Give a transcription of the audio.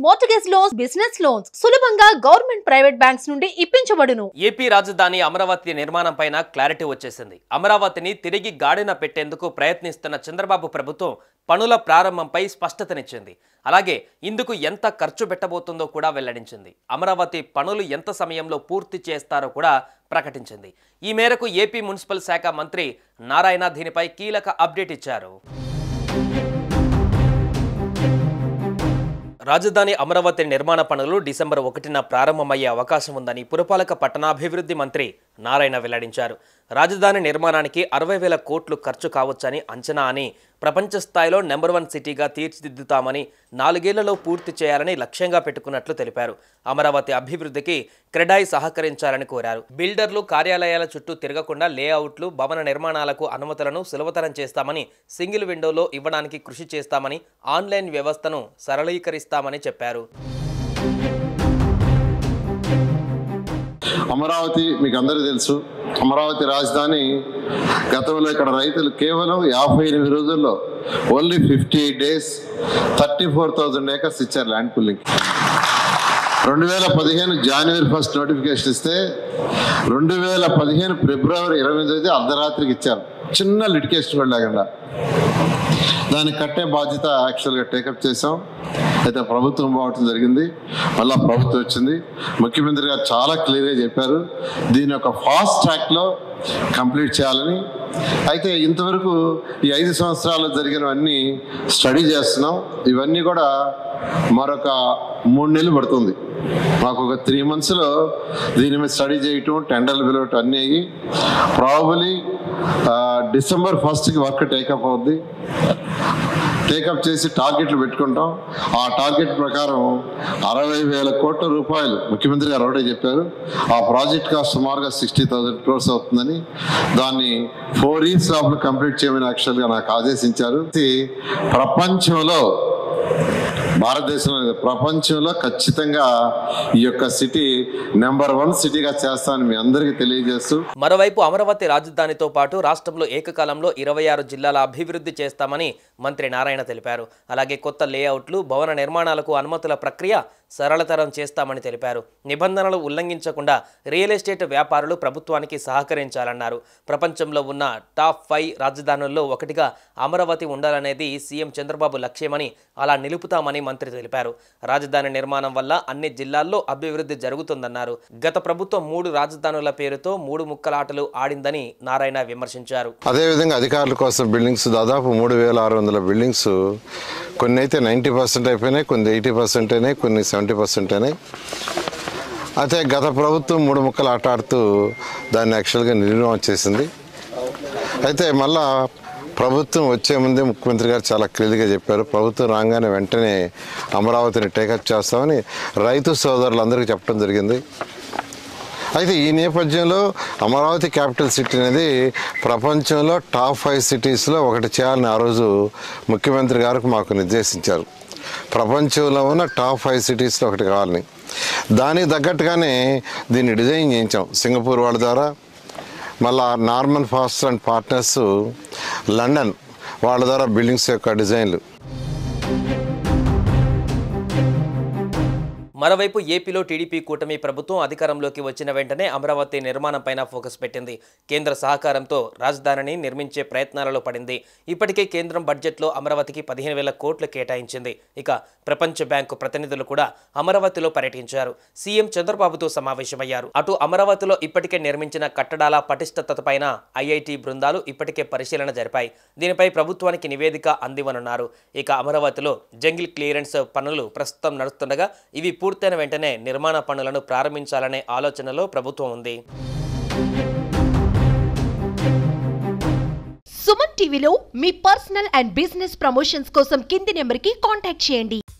mortgage loans business loans సులభంగా government private banks నుండి ఇప్పించబడును ఏపీ రాజధాని అమరావతి నిర్మాణం పైన క్లారిటీ వచ్చేసింది అమరావతిని తిరిగి గాడిన పెట్టేందుకు ప్రయత్నిస్తున్న చంద్రబాబు ప్రభుత్వం పనుల ప్రారంభంపై స్పష్టతనిచ్చింది అలాగే ఇందుకు ఎంత ఖర్చు పెట్టబోతుందో కూడా వెల్లడించింది అమరావతి పనులు ఎంత సమయంలో పూర్తి చేస్తారో కూడా ప్రకటించింది ఈ మేరకు ఏపీ మున్సిపల్ శాఖ మంత్రి నారాయణ దీనిపై కీలక అప్డేట్ ఇచ్చారు రాజధాని అమరావతి నిర్మాణ పనులు డిసెంబర్ ఒకటిన ప్రారంభమయ్యే అవకాశం ఉందని పురపాలక పట్టణాభివృద్ధి మంత్రి నారాయణ వెల్లడించారు రాజధాని నిర్మాణానికి అరవై వేల కోట్లు ఖర్చు కావచ్చని అంచనా అని ప్రపంచ స్థాయిలో నెంబర్ వన్ సిటీగా తీర్చిదిద్దుతామని నాలుగేళ్లలో పూర్తి చేయాలని లక్ష్యంగా పెట్టుకున్నట్లు తెలిపారు అమరావతి అభివృద్ధికి క్రెడాయి సహకరించాలని కోరారు బిల్డర్లు కార్యాలయాల చుట్టూ తిరగకుండా లేఅవుట్లు భవన నిర్మాణాలకు అనుమతులను సులభతరం చేస్తామని సింగిల్ విండోలో ఇవ్వడానికి కృషి చేస్తామని ఆన్లైన్ వ్యవస్థను సరళీకరిస్తామని చెప్పారు అమరావతి మీకు అందరికీ తెలుసు అమరావతి రాజధాని గతంలో ఇక్కడ రైతులు కేవలం యాభై ఎనిమిది రోజుల్లో only fifty eight days thirty four thousand acres ఇచ్చారు ల్యాండ్ పుల్లింగ్ రెండు వేల పదిహేను జనవరి ఫస్ట్ నోటిఫికేషన్ ఇస్తే రెండు వేల పదిహేను ఫిబ్రవరి ఇరవై ఎనిమిది అర్ధరాత్రికి ఇచ్చారు చిన్న లిటికేషన్ కూడా లేకుండా దాన్ని కట్టే బాధ్యత యాక్చువల్గా టేకప్ చేసాం అయితే ప్రభుత్వం పోవటం జరిగింది మళ్ళా ప్రభుత్వం వచ్చింది ముఖ్యమంత్రి గారు చాలా క్లియర్గా చెప్పారు దీని ఒక ఫాస్ట్ ట్రాక్లో కంప్లీట్ చేయాలని అయితే ఇంతవరకు ఈ ఐదు సంవత్సరాలు జరిగినవన్నీ స్టడీ చేస్తున్నాం ఇవన్నీ కూడా మరొక మూడు నెలలు పడుతుంది మాకు ఒక త్రీ మంత్స్లో దీని మీద స్టడీ చేయటం టెండర్లు పిలవటం అన్నీ అయ్యి ప్రాబలీ డిసెంబర్ ఫస్ట్కి వర్క్ టేకప్ అవుద్ది టేకప్ చేసి టార్గెట్లు పెట్టుకుంటాం ఆ టార్గెట్ ప్రకారం అరవై వేల కోట్ల రూపాయలు ముఖ్యమంత్రి గారు ఒకటే చెప్పారు ఆ ప్రాజెక్ట్ కాస్ట్ సుమారుగా సిక్స్టీ థౌసండ్ క్రోర్స్ అవుతుందని దాన్ని ఫోర్ ఇయర్స్ లోపల కంప్లీట్ చేయమని యాక్చువల్గా నాకు ఆదేశించారు ఇది ప్రపంచంలో భారతదేశంలో లేదు, ప్రపంచంలో ఖచ్చితంగా ఈ యొక్క సిటీ నెంబర్ వన్ సిటీగా చేస్తానని మీ అందరికీ తెలియజేస్తూ మరోవైపు అమరావతి రాజధానితో పాటు రాష్ట్రంలో ఏకకాలంలో ఇరవై ఆరు జిల్లాల అభివృద్ధి చేస్తామని మంత్రి నారాయణ తెలిపారు అలాగే కొత్త లేఅవుట్లు భవన నిర్మాణాలకు అనుమతుల ప్రక్రియ సరళతరం చేస్తామని తెలిపారు నిబంధనలు ఉల్లంఘించకుండా రియల్ ఎస్టేట్ వ్యాపారులు ప్రభుత్వానికి సహకరించాలన్నారు ప్రపంచంలో ఉన్న టాప్ ఫైవ్ రాజధానుల్లో ఒకటిగా అమరావతి ఉండాలనేది సీఎం చంద్రబాబు లక్ష్యమని అలా నిలుపుతామని మంత్రి తెలిపారు రాజధాని నిర్మాణం వల్ల అన్ని జిల్లాల్లో అభివృద్ధి జరుగుతుందన్నారు గత ప్రభుత్వం మూడు రాజధానుల పేరుతో మూడు ముక్కలాటలు ఆడిందని నారాయణ విమర్శించారు అదేవిధంగా అధికారుల కోసం బిల్డింగ్స్ దాదాపు మూడు వేల ఆరు వందల బిల్డింగ్స్ కొన్ని అయితే నైంటీ పర్సెంట్ అయిపోయినాయి కొన్ని ఎయిటీ పర్సెంట్ అయినాయి కొన్ని సెవెంటీ పర్సెంట్ అయినాయి అయితే గత ప్రభుత్వం మూడు ముక్కలు ఆట ఆడుతూ దాన్ని యాక్చువల్గా నిర్మాణం చేసింది అయితే మళ్ళా ప్రభుత్వం వచ్చే ముందే ముఖ్యమంత్రి గారు చాలా క్లియర్గా చెప్పారు ప్రభుత్వం రాగానే వెంటనే అమరావతిని టేకప్ చేస్తామని రైతు సోదరులందరికీ చెప్పడం జరిగింది అయితే ఈ నేపథ్యంలో అమరావతి క్యాపిటల్ సిటీ అనేది ప్రపంచంలో టాప్ ఫైవ్ సిటీస్లో ఒకటి చేయాలని ఆ రోజు ముఖ్యమంత్రి గారికి మాకు నిర్దేశించారు ప్రపంచంలో ఉన్న టాప్ ఫైవ్ సిటీస్లో ఒకటి కావాలని దానికి తగ్గట్టుగానే దీన్ని డిజైన్ చేయించాం సింగపూర్ వాళ్ళ ద్వారా మళ్ళా Norman Foster and partners London వాళ్ళ ద్వారా బిల్డింగ్స్ యొక్క డిజైన్లు మరోవైపు ఏపీలో టీడీపీ కూటమి ప్రభుత్వం అధికారంలోకి వచ్చిన వెంటనే అమరావతి నిర్మాణంపైన ఫోకస్ పెట్టింది కేంద్ర సహకారంతో రాజధానిని నిర్మించే ప్రయత్నాలలో పడింది ఇప్పటికే కేంద్రం బడ్జెట్లో అమరావతికి పదిహేను వేల కోట్లు కేటాయించింది ఇక ప్రపంచ బ్యాంకు ప్రతినిధులు కూడా అమరావతిలో పర్యటించారు సీఎం చంద్రబాబుతో సమావేశమయ్యారు అటు అమరావతిలో ఇప్పటికే నిర్మించిన కట్టడాల పటిష్టతపైన ఐఐటి బృందాలు ఇప్పటికే పరిశీలన జరిపాయి దీనిపై ప్రభుత్వానికి నివేదిక అందివనున్నారు ఇక అమరావతిలో జంగిల్ క్లియరెన్స్ పనులు ప్రస్తుతం నడుస్తుండగా ఇవి పూర్తయిన వెంటనే నిర్మాణ పనులను ప్రారంభించాలనే ఆలోచనలో ప్రభుత్వం ఉంది సుమన్ టీవీలో మీ పర్సనల్ అండ్ బిజినెస్ ప్రమోషన్స్ కోసం కింది నెంబర్కి కాంటాక్ట్ చేయండి